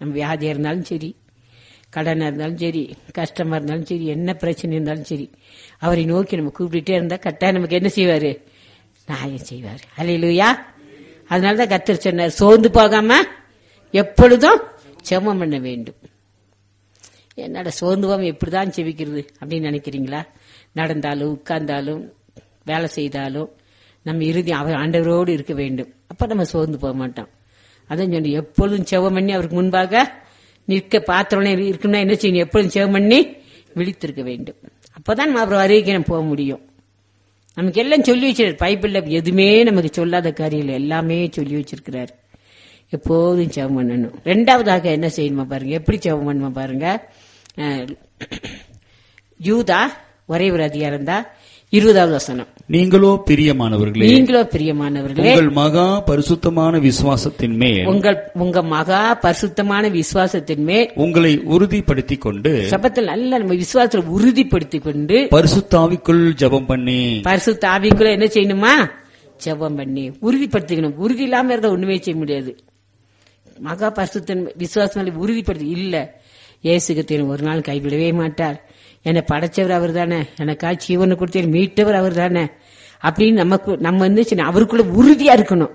நம்ம வியாதியா இருந்தாலும் சரி கடனா இருந்தாலும் சரி கஷ்டமா இருந்தாலும் சரி என்ன பிரச்சனை இருந்தாலும் சரி அவரை நோக்கி நம்ம கூப்பிட்டுட்டே இருந்தா கட்டாயம் நமக்கு என்ன செய்வாரு நியாயம் செய்வாரு அல்லையா அதனாலதான் கத்தர் சொன்னார் சோர்ந்து போகாம எப்பொழுதும் செமம் பண்ண வேண்டும் என்னடா சோர்ந்து போகாம எப்படிதான் செவிக்கிறது அப்படின்னு நினைக்கிறீங்களா நடந்தாலும் உட்கார்ந்தாலும் வேலை செய்தாலும் நம்ம இறுதி அவர் ஆண்டவரோடு இருக்க வேண்டும் அப்ப நம்ம சோர்ந்து போக மாட்டோம் அதான் சொன்ன எப்பொழுதும் செவம் பண்ணி அவருக்கு முன்பாக நிற்க பாத்திரம் இருக்கணும்னா என்ன செய்யணும் எப்பொழுதும் செவம் பண்ணி விழித்திருக்க வேண்டும் அப்பதான் நம்ம அப்புறம் வருகைக்கு நம்ம போக முடியும் நமக்கு எல்லாம் சொல்லி வச்சிருக்காரு பைபிள்ல எதுவுமே நமக்கு சொல்லாத காரியம் இல்லை எல்லாமே சொல்லி வச்சிருக்கிறாரு எப்போதும் ஜெபம் பண்ணணும் ரெண்டாவதாக என்ன செய்யணுமா பாருங்க எப்படி ஜெபம் பண்ணுமா பாருங்க அஹ், யூதா ஒரே ஒரு அதிகாரம் தான் இருபதாவது வசனம் நீங்களோ பிரியமானவர்களே நீங்களோ பிரியமானவர்களே உங்கள் மகா பரிசுத்தமான விசுவாசத்தின் மேல் உங்கள் உங்க மகா பரிசுத்தமான விசுவாசத்தின் மேல் உங்களை உறுதிப்படுத்திக் கொண்டு சபத்தில் நல்ல நம்ம விசுவாசத்தை உறுதிப்படுத்திக் கொண்டு பரிசுத்தாவிக்குள் ஜெபம் பண்ணி பரிசுத்த ஆவிக்குள்ள என்ன செய்யணுமா ஜெபம் பண்ணி உறுதிப்படுத்திக்கணும் உறுதி இல்லாம இருந்தா ஒண்ணுமே செய்ய முடியாது மகா பரிசுத்தன் விசுவாசம் உறுதிப்படுத்தி இல்ல இயேசுகத்தின் ஒரு நாள் கைவிடவே மாட்டார் என்னை படைச்சவர் அவர் தானே எனக்கா ஜீவனை கொடுத்தேன் மீட்டவர் அவர் தானே அப்படின்னு நமக்கு நம்ம வந்து சின்ன- அவருக்குள்ள உறுதியா இருக்கணும்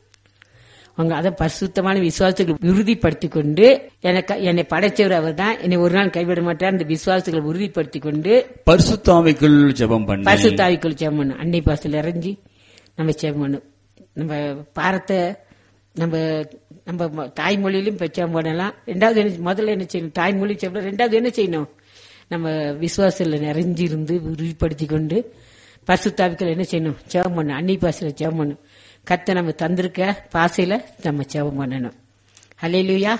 அவங்க அதை பரிசுத்தமான விசுவாசத்துக்கு உறுதிப்படுத்தி கொண்டு எனக்கு என்னை படைச்சவர் அவர் தான் என்னை ஒரு நாள் கைவிட மாட்டார் அந்த விசுவாசத்துகளை உறுதிப்படுத்தி கொண்டு பரிசுத்தாவிக்குள் ஜெபம் பண்ணி பரிசுத்தாவிக்குள் ஜெபம் பண்ணும் அன்னை பாசல் இறங்கி நம்ம ஜெபம் பண்ணும் நம்ம பாரத்தை நம்ம நம்ம ம- தாய்மொழியிலும் இப்போ ஜெபம் பண்ணலாம் ரெண்டாவது என்ன முதல்ல என்ன செய்யணும் தாய்மொழி ஜெபம் ரெண்டாவது என்ன செய்யணும் நம்ம விசுவாசத்தில் நிறைஞ்சிருந்து உறுதிப்படுத்தி கொண்டு பரிசுத்தாவிக்குள் என்ன செய்யணும் ஜெபம் பண்ணணும் அன்னை பாசையில் ஜெபம் பண்ணணும் கத்தை நம்ம தந்திருக்க பாசையில நம்ம ஜெபம் பண்ணணும் ஹalleluya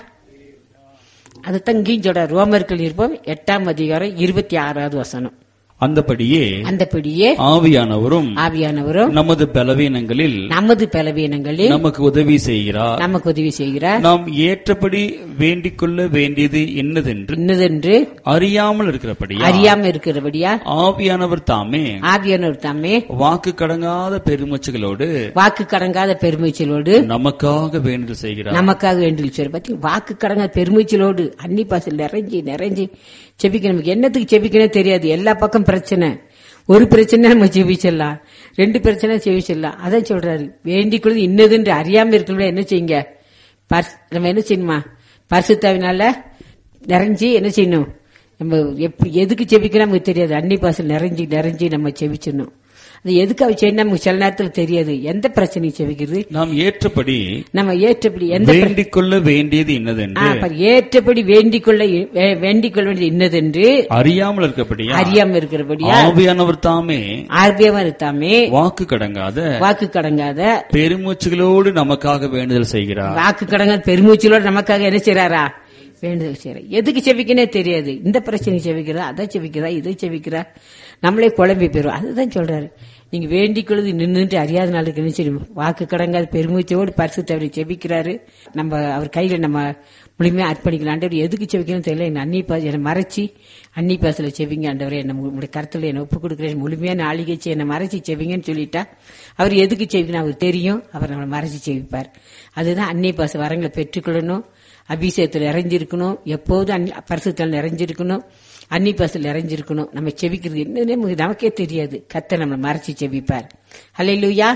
அதுதான் இங்கேயும் சொல்ற ரோமர்கள் இருப்போம் எட்டாம் அதிகாரம் இருபத்தி ஆறாவது வசனம் அந்தபடியே அந்தபடியே ஆவியானவரும் ஆவியானவரும் நமது பலவீனங்களில் நமது பலவீனங்களில் நமக்கு உதவி செய்கிறார் நமக்கு உதவி செய்கிறார் நாம் ஏற்றபடி வேண்டிக் கொள்ள வேண்டியது என்னதென்று இன்னதென்று அறியாமல் இருக்கிறபடியா அறியாம இருக்கிறபடியா ஆவியானவர் தாமே ஆவியானவர் தாமே வாக்கு கடங்காத பெருமச்சுகளோடு வாக்கு கடங்காத பெருமைச்சலோடு நமக்காக வேண்டுதல் செய்கிறார் நமக்காக வேண்டில் சொல்லி பத்தி வாக்கு கடங்காத பெருமைச்சலோடு அன்னி பாசல் நிறைஞ்சி நிறைஞ்சி செபிக்க நமக்கு என்னத்துக்கு செபிக்கணும் தெரியாது எல்லா பக்கம் பிரச்சனை ஒரு பிரச்சனை நம்ம ஜெபிச்சிடலாம் ரெண்டு பிரச்சனை ஜெபிச்சிடலாம் அதான் சொல்றாரு வேண்டிக் கொள்வது இன்னதுன்று அறியாம இருக்கணும் என்ன செய்யுங்க பரிசு- நம்ம என்ன செய்யணுமா பரிசுத்தாவினால நிறைஞ்சி என்ன செய்யணும் நம்ம எப்படி எதுக்கு செபிக்கணும் நமக்கு தெரியாது அன்னி பாசல் நிறைஞ்சி நிறைஞ்சி நம்ம செபிச்சிடணும் அது எதுக்காக செய்யணும் நமக்கு சில நேரத்துல தெரியாது எந்த பிரச்சனையும் செபிக்கிறது நாம் ஏற்றபடி நம்ம ஏற்றபடி எந்த பிர- வேண்டிக் கொள்ள வேண்டியது ஆ, என்னதென்று பாரு, ஏற்றபடி வேண்டிக் கொள்ள வே- வேண்டிக் கொள்ள வேண்டியது இன்னதென்று அறியாமல் இருக்கிறபடியா அறியாம இருக்கிறபடியா ஆவியானவர் தாமே ஆர்பியமா இருத்தாமே வாக்கு கடங்காத வாக்கு கடங்காத பெருமூச்சுகளோடு நமக்காக வேண்டுதல் செய்கிறார் வாக்கு கடங்காத பெருமூச்சிலோட நமக்காக என்ன செய்றாரா வேண்டுதல் செய்யற எதுக்கு செவிக்கனே தெரியாது இந்த பிரச்சனை செவிக்கிறா அதை செவிக்கிறா இதை செவிக்கிறா நம்மளே குழம்பி போயிரும் அதுதான் சொல்றாரு நீங்க வேண்டிக் கொள்வது நின்றுட்டு அறியாத நாளுக்கு என்ன செய்யும் வாக்கு கடங்காத பெருமூச்சோடு பரிசு தவறி செபிக்கிறாரு நம்ம அவர் கையில நம்ம முழுமையா அர்ப்பணிக்கலாம் ஆண்டவர் எதுக்கு செவிக்கணும் தெரியல என் அன்னி பாச என்னை மறைச்சி அன்னி பாசல செவிங்க ஆண்டவரே என்ன உங்களுடைய கருத்துல என்ன ஒப்பு கொடுக்குறேன் முழுமையான ஆளிகைச்சு என்னை மறைச்சி செவிங்கன்னு சொல்லிட்டா அவர் எதுக்கு செவிக்கணும் அவருக்கு தெரியும் அவர் நம்மளை மறைச்சி செவிப்பார் அதுதான் அன்னி பாச வரங்களை பெற்றுக்கொள்ளணும் அபிஷேகத்தில் நிறைஞ்சிருக்கணும் எப்போதும் அன்னி பரிசுத்தல் நிறைஞ்சிருக்கணும் அன்னி பாசல் நிறைஞ்சிருக்கணும் நம்ம செவிக்கிறது என்னன்னு நமக்கு- நமக்கே தெரியாது கத்தை நம்மளை மறைச்சி செவிப்பார் ஹalleluya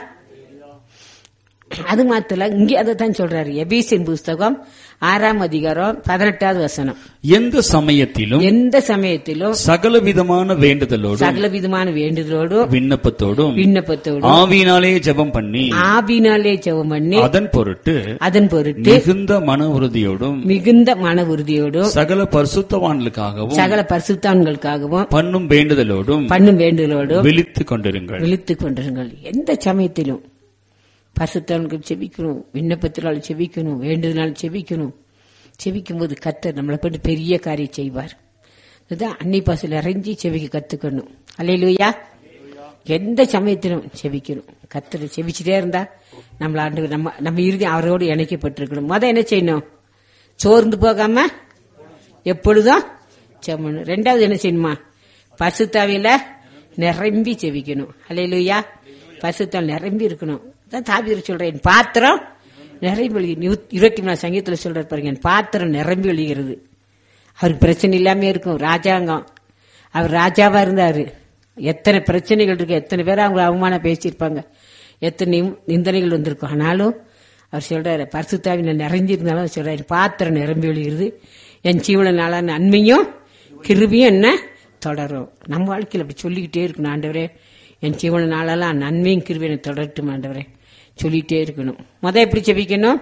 அது மாத்திர இங்கே அதை தான் சொல்றாரு எபீசின் புஸ்தகம் ஆறாம் அதிகாரம் பதினெட்டாவது வசனம் எந்த சமயத்திலும் எந்த சமயத்திலும் சகல விதமான வேண்டுதலோடும் சகல விதமான வேண்டுதலோடும் விண்ணப்பத்தோடும் விண்ணப்பத்தோடும் ஆவியினாலே ஜெபம் பண்ணி ஆவினாலே ஜெபம் பண்ணி அதன் பொருட்டு அதன் பொருட்டு மிகுந்த மன உறுதியோடும் மிகுந்த மன உறுதியோடும் சகல பரிசுத்தவான்களுக்காகவும் சகல பரிசுத்தான்களுக்காகவும் பண்ணும் வேண்டுதலோடும் பண்ணும் வேண்டுதலோடும் விழித்துக் கொண்டிருங்கள் விழித்துக் கொண்டிருங்கள் எந்த சமயத்திலும் பரிசுத்தவனுக்கு செபிக்கணும் விண்ணப்பத்தினால் செபிக்கணும் வேண்டுதனால் செபிக்கணும் செபிக்கும் போது கத்தர் நம்மளை கொண்டு பெரிய காரியம் செய்வார் இதுதான் அன்னி பாசல் இறங்கி செவிக்க கத்துக்கணும் அல்லையிலுயா எந்த சமயத்திலும் செபிக்கணும் கத்தர் செபிச்சுட்டே இருந்தா நம்மள ஆண்டு நம்ம நம்ம இறுதி அவரோடு இணைக்கப்பட்டிருக்கணும் முத என்ன செய்யணும் சோர்ந்து போகாம எப்பொழுதும் செம்மணும் ரெண்டாவது என்ன செய்யணுமா பசுத்தாவில நிரம்பி செவிக்கணும் அல்லையிலுயா பசுத்தால் நிரம்பி இருக்கணும் அதான் தாவிர சொல்றேன் பாத்திரம் நிரம்பி ஒழுகி இருபத்தி மூணாம் சங்கீதத்தில் சொல்றாரு பாருங்க என் பாத்திரம் நிரம்பி ஒழுகிறது அவருக்கு பிரச்சனை இல்லாம இருக்கும் ராஜாங்கம் அவர் ராஜாவா இருந்தாரு எத்தனை பிரச்சனைகள் இருக்கு எத்தனை பேர் அவங்க அவமானம் பேசியிருப்பாங்க எத்தனை நிம்- நிந்தனைகள் வந்திருக்கும் ஆனாலும் அவர் சொல்றாரு பரிசுத்தாவின நிறைஞ்சிருந்தாலும் அவர் சொல்றாரு பாத்திரம் நிரம்பி ஒழுகிறது என் ஜீவனால நன்மையும் கிருபியும் என்ன தொடரும் நம்ம வாழ்க்கையில் அப்படி சொல்லிக்கிட்டே இருக்கணும் ஆண்டவரே என் ஜீவன நாளெல்லாம் நன்மையும் கிருபியும் எனக்கு தொடரட்டும் ஆண்டவரே சொல்லிட்டே இருக்கணும் முத எப்படி செபிக்கணும்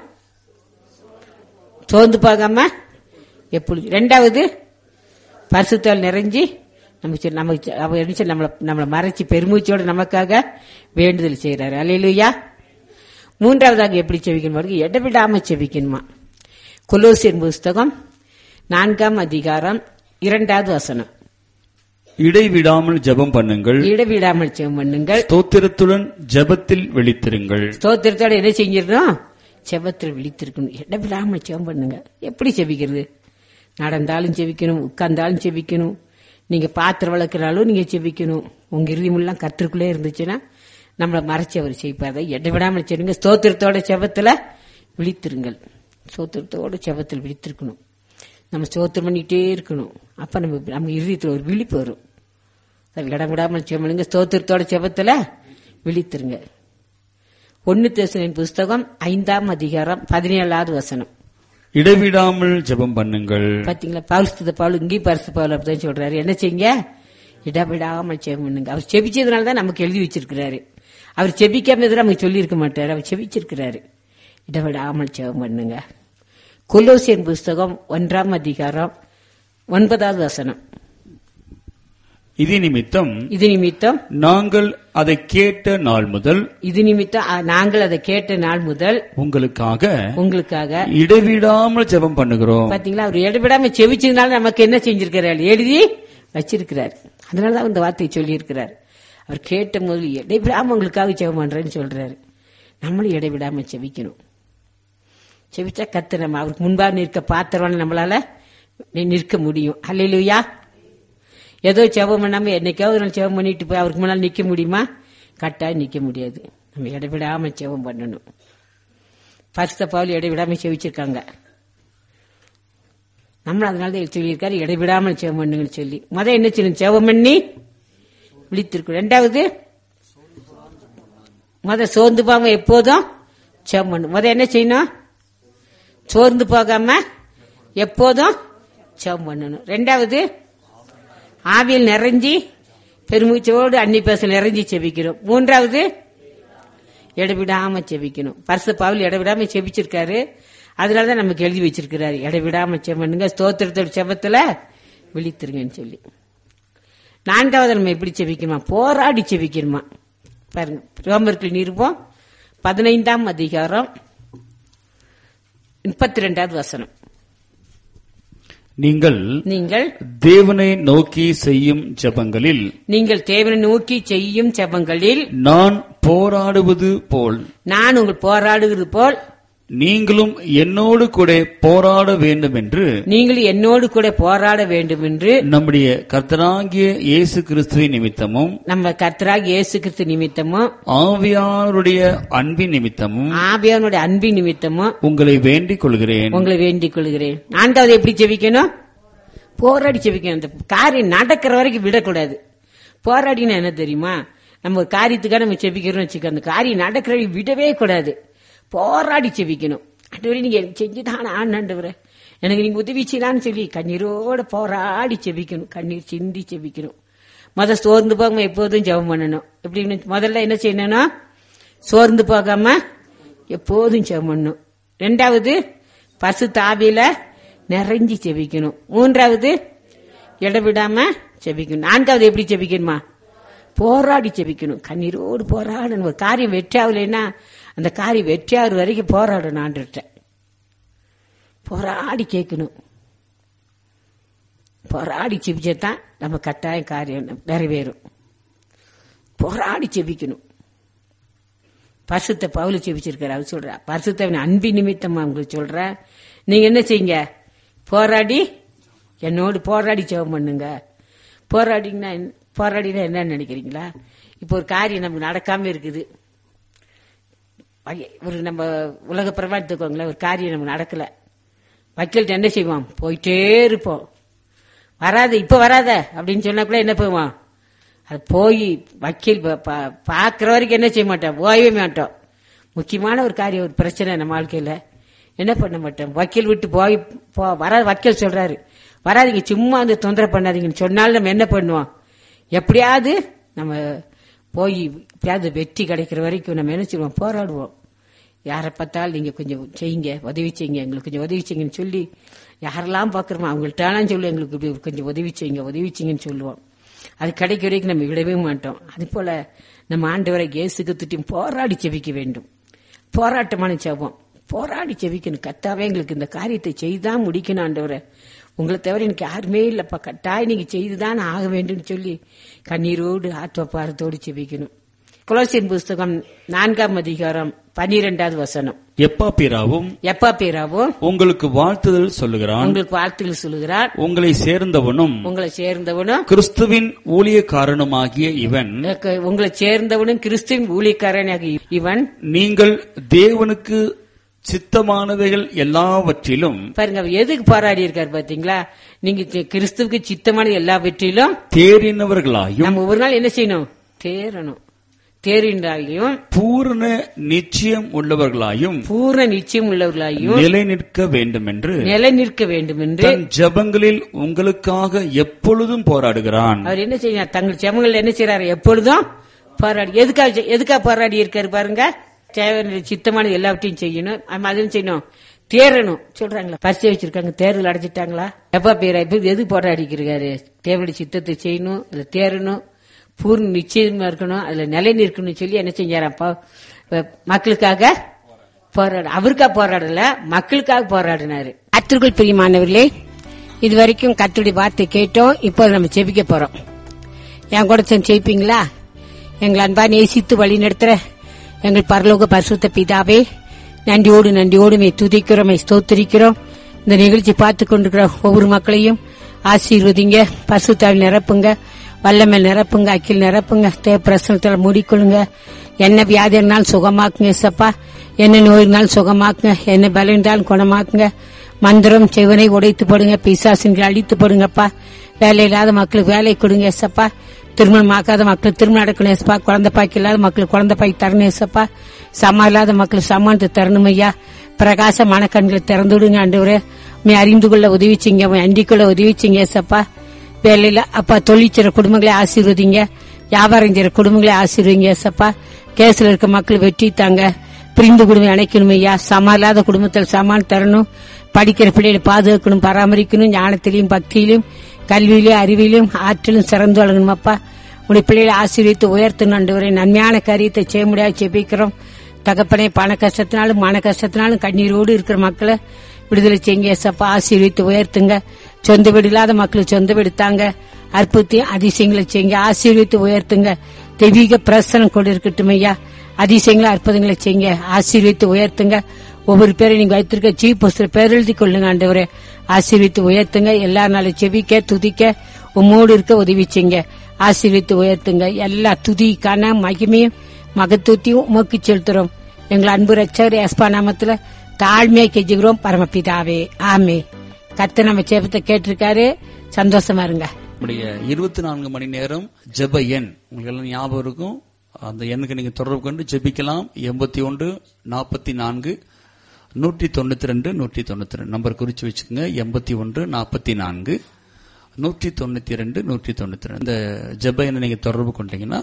சோர்ந்து பார்க்காம எப்பொழுது ரெண்டாவது பரிசுத்தால் நிறைஞ்சி நம்ம சொ- நம்ம சொ- அவர் என்ன செய்ய- நம்மளை நம்மளை மறைச்சு பெருமூச்சோட நமக்காக வேண்டுதல் செய்யறாரு அல்லையா மூன்றாவதாக எப்படி செவிக்கணும் பாருங்க இடவிடாம செவிக்கணுமா கொலோசியன் புஸ்தகம் நான்காம் அதிகாரம் இரண்டாவது வசனம் இடைவிடாமல் ஜெபம் பண்ணுங்கள் இடவிடாமல் செவம் பண்ணுங்கள் ஸ்தோத்திரத்துடன் ஜெபத்தில் விழித்திருங்கள் ஸ்தோத்திரத்தோட என்ன செஞ்சிடணும் செபத்தில் விழித்திருக்கணும் இடவிடாமல் செவம் பண்ணுங்க எப்படி செபிக்கிறது நடந்தாலும் செபிக்கணும் உட்கார்ந்தாலும் செபிக்கணும் நீங்க பாத்திரம் வளர்க்குறாலும் நீங்க செபிக்கணும் உங்க இறுதிமுல்லாம் கற்றுக்குள்ளே இருந்துச்சுன்னா நம்மளை மறைச்சு அவர் செய்ப்பார் இடவிடாமல் செய்யுங்க ஸ்தோத்திரத்தோட செபத்துல விழித்திருங்கள் ஸ்தோத்திரத்தோட செபத்தில் விழித்திருக்கணும் நம்ம ஸ்தோத்திரம் பண்ணிட்டே இருக்கணும் அப்ப நம்ம நம்ம இறுதியத்தில் ஒரு விழிப்பு வரும் அது இடம் விடாமல் செவனுங்க ஸ்தோத்திரத்தோட செபத்துல விழித்திருங்க ஒன்னு தேசனின் புஸ்தகம் ஐந்தாம் அதிகாரம் பதினேழாவது வசனம் இடைவிடாமல் ஜெபம் பண்ணுங்கள் பாத்தீங்களா பரிசுத்த பவுல் இங்கேயும் பரிசு பவுல் அப்படிதான் சொல்றாரு என்ன செய்யுங்க இடவிடாமல் செபம் பண்ணுங்க அவர் செபிச்சதுனால தான் நமக்கு எழுதி வச்சிருக்கிறாரு அவர் செபிக்காம எதிராக நமக்கு சொல்லியிருக்க மாட்டாரு அவர் செபிச்சிருக்கிறாரு இடவிடாமல் செபம் பண்ணுங்க கொலோசியன் புஸ்தகம் ஒன்றாம் அதிகாரம் ஒன்பதாவது வசனம் இது நிமித்தம் இது நிமித்தம் நாங்கள் அதை கேட்ட நாள் முதல் இது நிமித்தம் அ, நாங்கள் அதை கேட்ட நாள் முதல் உங்களுக்காக உங்களுக்காக இடைவிடாமல் ஜெபம் பண்ணுகிறோம் பாத்தீங்களா அவர் இடவிடாம செவிச்சதுனால நமக்கு என்ன செஞ்சிருக்கிறார் எழுதி வச்சிருக்கிறார் அதனாலதான் இந்த வார்த்தையை சொல்லியிருக்கிறார் அவர் கேட்ட முதல் இடைவிடாம உங்களுக்காக செவம் பண்றேன்னு சொல்றாரு நம்மளும் இடைவிடாம செவிக்கணும் செவிச்சா கத்து நம்ம அவருக்கு முன்பாக நிற்க பாத்திரம் நம்மளால நி- நிற்க முடியும் அல்லையா ஏதோ செவம் பண்ணாம என்னைக்காவது ஒரு நாள் செவம் பண்ணிட்டு போய் அவருக்கு முன்னால் நிக்க முடியுமா கட்டாயம் நிக்க முடியாது நம்ம இடைவிடாம செவம் பண்ணணும் பரிசுத்த பவுல் இடைவிடாம செவிச்சிருக்காங்க நம்மளும் அதனால தான் சொல்லியிருக்காரு இடைவிடாமல் செவம் பண்ணுங்கன்னு சொல்லி முத என்ன செய்யணும் செவம் பண்ணி விழித்திருக்கும் ரெண்டாவது முத சோர்ந்து போகாம எப்போதும் செவம் பண்ணும் முத என்ன செய்யணும் சோர்ந்து போகாம எப்போதும் செவம் பண்ணணும் ரெண்டாவது ஆவியில் நிறைஞ்சி பெருமூச்சோடு அன்னி பேச நிறைஞ்சி செபிக்கிறோம் மூன்றாவது இடைவிடாம செபிக்கணும் பரிசு பவுல் இடைவிடாம செபிச்சிருக்காரு அதனாலதான் நமக்கு எழுதி வச்சிருக்கிறாரு இடைவிடாம செவனுங்க ஸ்தோத்திரத்தோட செபத்துல விழித்திருங்கன்னு சொல்லி நான்காவது நம்ம எப்படி செபிக்கணுமா போராடி செபிக்கணுமா பாருங்க ரோமர்கள் நிருபம் பதினைந்தாம் அதிகாரம் முப்பத்தி ரெண்டாவது வசனம் நீங்கள் நீங்கள் தேவனை நோக்கி செய்யும் ஜெபங்களில் நீங்கள் தேவனை நோக்கி செய்யும் செபங்களில் நான் போராடுவது போல் நான் உங்கள் போராடுகிறது போல் நீங்களும் என்னோடு கூட போராட வேண்டும் என்று நீங்கள் என்னோடு கூட போராட வேண்டும் என்று நம்முடைய கர்த்தராகிய இயேசு கிறிஸ்துவின் நிமித்தமும் நம்ம கர்த்தராக இயேசு கிறிஸ்து நிமித்தமும் ஆவியாருடைய அன்பின் நிமித்தமும் ஆபியானுடைய அன்பின் நிமித்தமும் உங்களை வேண்டிக் கொள்கிறேன் உங்களை வேண்டிக் கொள்கிறேன் நான்காவது எப்படி ஜெபிக்கணும் போராடி ஜெபிக்கணும் அந்த காரியம் நடக்கிற வரைக்கும் விடக்கூடாது போராடினா என்ன தெரியுமா நம்ம ஒரு காரியத்துக்காக நம்ம செபிக்கிறோம் வச்சுக்க அந்த காரியம் நடக்கிற வரைக்கும் விடவே கூடாது போராடி செபிக்கணும் ஆண்டவரே நீங்க எனக்கு செஞ்சுதான் ஆண்டவரே எனக்கு நீங்க உதவி செய்யலான்னு சொல்லி கண்ணீரோட போராடி செபிக்கணும் கண்ணீர் சிந்தி செபிக்கணும் முத சோர்ந்து போகாம எப்போதும் ஜெபம் பண்ணணும் எப்படி முதல்ல என்ன செய்யணும்னா சோர்ந்து போகாம எப்போதும் ஜெபம் பண்ணணும் ரெண்டாவது பசு தாவியில நிறைஞ்சி செபிக்கணும் மூன்றாவது இடவிடாம செபிக்கணும் நான்காவது எப்படி செபிக்கணுமா போராடி செபிக்கணும் கண்ணீரோடு போராடணும் ஒரு காரியம் வெற்றியாகலைன்னா அந்த காரியம் வெற்றியாகிற வரைக்கும் போராடணும் ஆண்டுகிட்ட போராடி கேட்கணும் போராடி செபிச்சதான் நம்ம கட்டாயம் காரியம் நிறைவேறும் போராடி செபிக்கணும் பரிசுத்த பவுல செபிச்சிருக்காரு அவர் சொல்ற பரிசுத்தவன் அன்பி நிமித்தமா உங்களுக்கு சொல்ற நீங்க என்ன செய்யுங்க போராடி என்னோடு போராடி ஜெபம் பண்ணுங்க போராடிங்கன்னா என்ன- போராடினா என்ன நினைக்கிறீங்களா இப்போ ஒரு காரியம் நமக்கு நடக்காம இருக்குது வகை- ஒரு நம்ம உலக பிரபா எடுத்துக்கோங்களேன் ஒரு காரியம் நம்ம நடக்கல வக்கீல்கிட்ட என்ன செய்வோம் போயிட்டே இருப்போம் வராது இப்ப வராத அப்படின்னு சொன்னா கூட என்ன போவோம் அது போய் வக்கீல் பா- பா- பார்க்கிற வரைக்கும் என்ன செய்ய மாட்டோம் ஓயவே மாட்டோம் முக்கியமான ஒரு காரியம் ஒரு பிரச்சனை நம்ம வாழ்க்கையில என்ன பண்ண மாட்டோம் வக்கீல் விட்டு போய் போ வர வக்கீல் சொல்றாரு வராதீங்க சும்மா வந்து தொந்தரவு பண்ணாதீங்கன்னு சொன்னாலும் நம்ம என்ன பண்ணுவோம் எப்படியாவது நம்ம போய் எப்படியாவது வெற்றி கிடைக்கிற வரைக்கும் நம்ம என்ன செய்வோம் போராடுவோம் யாரை பார்த்தாலும் நீங்க கொஞ்சம் செய்யுங்க உதவி செய்யுங்க எங்களுக்கு கொஞ்சம் உதவி செய்யுங்கன்னு சொல்லி யாரெல்லாம் பார்க்குறோமோ அவங்கள்ட்டாலும் சொல்லி எங்களுக்கு இப்படி கொஞ்சம் உதவி செய்யுங்க உதவி செய்யுங்கன்னு சொல்லுவோம் அது கிடைக்க வரைக்கும் நம்ம விடவே மாட்டோம் அது போல நம்ம ஆண்டவரை இயேசுக்கு திட்டம் போராடி செவிக்க வேண்டும் போராட்டமான ஜெபம் போராடி செவிக்கணும் கத்தாவே எங்களுக்கு இந்த காரியத்தை செய்துதான் முடிக்கணும் ஆண்டவரை உங்களை தவிர எனக்கு யாருமே இல்லப்பா கட்டாயம் நீங்க செய்துதான் ஆக வேண்டும்னு சொல்லி கண்ணீரோடு ஆத்மபாரத்தோடு செவிக்கணும் குலோசின் புஸ்தகம் நான்காம் அதிகாரம் பன்னிரெண்டாவது வசனம் எப்பா பிராவும் எப்பா பேராவோ உங்களுக்கு வாழ்த்துதல் சொல்லுகிறான் உங்களுக்கு வாழ்த்துக்கள் சொல்லுகிறார் உங்களை சேர்ந்தவனும் உங்களை சேர்ந்தவனும் கிறிஸ்துவின் ஊழியக்காரனுமாகிய இவன் எனக்கு உங்களை சேர்ந்தவனும் கிறிஸ்துவின் ஊழியக்காரனாக இவன் நீங்கள் தேவனுக்கு சித்தமானவைகள் எல்லாவற்றிலும் பாருங்க அவர் எதுக்கு போராடி இருக்காரு பாத்தீங்களா நீங்க கி- கிறிஸ்துவுக்கு சித்தமான எல்லா வெற்றியிலும் தேறினவர்களாயும் நம்ம ஒரு நாள் என்ன செய்யணும் தேறணும் தேறினாலையும் பூரண நிச்சயம் உள்ளவர்களாயும் பூர்ண நிச்சயம் உள்ளவர்களாயும் நிலை நிற்க வேண்டுமென்று நிலை நிற்க வேண்டும் என்று தன் ஜெபங்களில் உங்களுக்காக எப்பொழுதும் போராடுகிறான் அவர் என்ன செய்யறார் தங்கள் ஜெபங்கள் என்ன செய்யறாரு எப்பொழுதும் போராடி எதுக்காக செய்- எதுக்காக போராடி இருக்காரு பாருங்க தேவையான சித்தமான எல்லாவற்றையும் செய்யணும் ஆமா, அதுவும் செய்யணும் தேரணும் சொல்றாங்களா பரிசு வச்சிருக்காங்க தேர்தல் அடைச்சிட்டாங்களா எப்ப பேரா இப்ப எது போராடிக்கிறாரு தேவையான சித்தத்தை செய்யணும் அதுல தேரணும் பூர்ண நிச்சயமா இருக்கணும் அதுல நிலை நிற்கணும்னு சொல்லி என்ன செஞ்சாராப்பா மக்களுக்காக போராட அவருக்கா போராடல மக்களுக்காக போராடினாரு கத்திற்குள் பிரியமானவர்களே இது வரைக்கும் கத்துடைய வார்த்தை கேட்டோம் இப்போ நம்ம செபிக்க போறோம் என் கூட சேர்ந்து ஜெயிப்பீங்களா எங்கள் அன்பா நேசித்து வழி நடத்துற எங்கள் பரலோக பரிசுத்த பிதாவே நன்றியோடு நன்றியோடு மே துதிக்கிறோம் மே ஸ்தோத்திரிக்கிறோம் இந்த நிகழ்ச்சி பார்த்து கொண்டிருக்கிற ஒவ்வொரு மக்களையும் ஆசீர்வதிங்க பரிசுத்தாவில் நிரப்புங்க வல்லமேல் நிரப்புங்க அக்கில் நிரப்புங்க தேவ பிரசனத்தில் மூடிக்கொள்ளுங்க என்ன வியாதி இருந்தாலும் சுகமாக்குங்க சப்பா என்ன நோய் இருந்தாலும் சுகமாக்குங்க என்ன பலம் இருந்தாலும் குணமாக்குங்க மந்திரம் செவனை உடைத்து போடுங்க பிசாசின்கள் அழித்து போடுங்கப்பா வேலை இல்லாத மக்களுக்கு வேலை கொடுங்க ஏசப்பா திருமணம் ஆக்காத மக்கள் திருமணம் நடக்கணும் ஏசப்பா குழந்தை பாய்க்கு இல்லாத மக்களுக்கு குழந்தை பாய்க்கு தரணும் ஏசப்பா சமா இல்லாத மக்களுக்கு சமானத்தை தரணும் ஐயா பிரகாச மனக்கண்களை திறந்து விடுங்க ஆண்டவரே உண்மை அறிந்து கொள்ள உதவி செய்யுங்க உண்மை அண்டிக் கொள்ள உதவி செய்யுங்க ஏசப்பா வேலையில அப்பா தொழிற்சிற குடும்பங்களை ஆசீர்வதிங்க வியாபாரம் செய்யற குடும்பங்களை ஆசீர்வதிங்க ஏசப்பா கேஸ்ல இருக்க மக்கள் வெற்றி தாங்க பிரிந்து குடும்பம் அணைக்கணும் ஐயா சமா இல்லாத குடும்பத்தில் சமான் தரணும் படிக்கிற பிள்ளைகளை பாதுகாக்கணும் பராமரிக்கணும் ஞானத்திலையும் பக்தியிலும் கல்வியிலும் அறிவிலும் ஆற்றிலும் சிறந்து வழங்கணும் அப்பா உடைய பிள்ளைகளை ஆசீர்வித்து உயர்த்தணும் ஆண்டவரே நன்மையான காரியத்தை செய்ய முடியாது ஜெபிக்கிறோம் தகப்பனே பண கஷ்டத்தினாலும் மன கஷ்டத்தினாலும் கண்ணீரோடு இருக்கிற மக்களை விடுதலை செய்யுங்க ஏசப்பா ஆசீர்வித்து உயர்த்துங்க சொந்த வீடு இல்லாத மக்களுக்கு சொந்த வீடு தாங்க அற்புதத்தையும் அதிசயங்களை செய்யுங்க ஆசீர்வித்து உயர்த்துங்க தெய்வீக பிரசனம் கொண்டு இருக்கட்டும் ஐயா அதிசயங்களை அற்புதங்களை செய்யுங்க ஆசீர்வித்து உயர்த்துங்க ஒவ்வொரு பேரை நீங்க வைத்திருக்க சீப் போஸ்டர் பேர் எழுதி கொள்ளுங்க ஆண்டவரே ஆசீர்வித்து உயர்த்துங்க எல்லா நாளும் செவிக்க துதிக்க உம்மோடு இருக்க உதவி செய்யுங்க ஆசீர்வித்து உயர்த்துங்க எல்லா துதிக்கான மகிமையும் மகத்துவத்தையும் உமக்கு செலுத்துறோம் எங்கள் அன்பு ரச்சவர் எஸ்பா நாமத்துல தாழ்மையை கெஞ்சுகிறோம் பரமபிதாவே ஆமே கத்து நம்ம சேபத்தை கேட்டிருக்காரு சந்தோஷமா இருங்க நம்முடைய இருபத்தி நான்கு மணி நேரம் ஜெப எண் உங்களுக்கு எல்லாம் ஞாபகம் இருக்கும் அந்த எண்ணுக்கு நீங்க தொடர்பு கொண்டு ஜெபிக்கலாம் எண்பத்தி ஒன்று நாற்பத்தி நான்கு நூற்றி தொண்ணூத்தி ரெண்டு நூற்றி தொண்ணூத்தி ரெண்டு நம்பர் குறிச்சு வச்சுக்கோங்க எண்பத்தி ஒன்று நாற்பத்தி நான்கு நூற்றி தொண்ணூத்தி ரெண்டு நூற்றி தொண்ணூத்தி ரெண்டு இந்த ஜெப எண்ணை நீங்க தொடர்பு கொண்டீங்கன்னா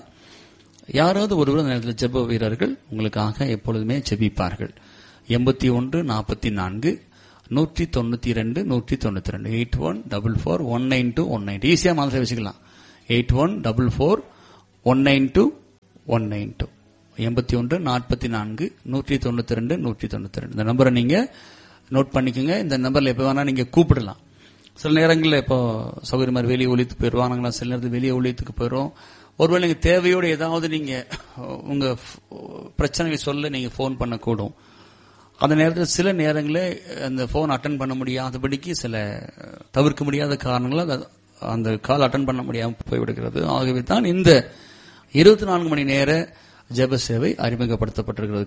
யாராவது ஒருவர் அந்த நேரத்தில் ஜெப வீரர்கள் உங்களுக்காக எப்பொழுதுமே ஜெபிப்பார்கள் எண்பத்தி ஒன்று நாற்பத்தி நான்கு நூற்றி தொண்ணூத்தி ரெண்டு நூற்றி தொண்ணூத்தி ரெண்டு eight one double four one nine two one nine ஈஸியாக மாதிரி வச்சுக்கலாம் eight one double four one nine two one nine two எண்பத்தி ஒன்று நாற்பத்தி நான்கு நூற்றி தொண்ணூத்தி ரெண்டு நூற்றி தொண்ணூத்தி ரெண்டு இந்த நம்பரை நீங்க நோட் பண்ணிக்கோங்க இந்த நம்பர்ல எப்போ வேணா நீங்க கூப்பிடலாம் சில நேரங்களில் இப்போ சௌகரியமா வெளியே ஒழித்து போயிடுவாங்க நாங்களாம் சில நேரத்தில் வெளியே ஒழித்துக்கு போயிடும் ஒருவேளை நீங்க தேவையோடு ஏதாவது நீங்க உங்க பிரச்சனையை சொல்ல நீங்க ஃபோன் பண்ணக்கூடும் அந்த நேரத்தில் சில நேரங்களில் அந்த ஃபோன் அட்டன் பண்ண முடியாதபடிக்கு சில தவிர்க்க முடியாத காரணங்களால் அது- அந்த கால் அட்டன் பண்ண முடியாமல் போய்விடுகிறது ஆகவே தான் இந்த இருபத்தி நான்கு மணி நேர ஜெப சேவை அறிமுகப்படுத்தப்பட்டிருக்கிறது